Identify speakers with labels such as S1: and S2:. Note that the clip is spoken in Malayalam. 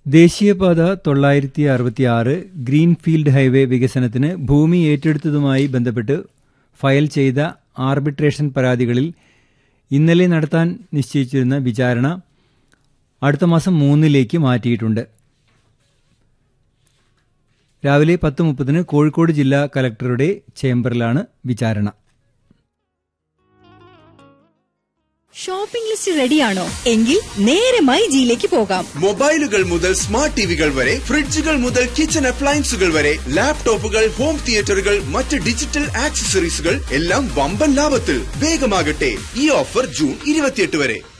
S1: ദേശീയപാത തൊള്ളായിരത്തി അറുപത്തിയാറ് ഗ്രീൻഫീൽഡ് ഹൈവേ വികസനത്തിന് ഭൂമി ഏറ്റെടുത്തതുമായി ബന്ധപ്പെട്ട് ഫയൽ ചെയ്ത ആർബിട്രേഷൻ പരാതികളിൽ ഇന്നലെ നടത്താൻ നിശ്ചയിച്ചിരുന്ന വിചാരണ അടുത്ത മാസം മൂന്നിലേക്ക് മാറ്റിയിട്ടുണ്ട് രാവിലെ പത്ത് മുപ്പതിന് കോഴിക്കോട് ജില്ലാ കലക്ടറുടെ ചേംബറിലാണ് വിചാരണ
S2: ഷോപ്പിംഗ് ലിസ്റ്റ് റെഡിയാണോ എങ്കിൽ നേരെ മൈ ജിയിലേക്ക് പോകാം
S3: മൊബൈലുകൾ മുതൽ സ്മാർട്ട് ടിവികൾ വരെ ഫ്രിഡ്ജുകൾ മുതൽ കിച്ചൺ അപ്ലയൻസുകൾ വരെ ലാപ്ടോപ്പുകൾ ഹോം തിയേറ്ററുകൾ മറ്റ് ഡിജിറ്റൽ ആക്സസറീസുകൾ എല്ലാം വമ്പൻ ലാഭത്തിൽ വേഗമാകട്ടെ ഈ ഓഫർ ജൂൺ ഇരുപത്തിയെട്ട് വരെ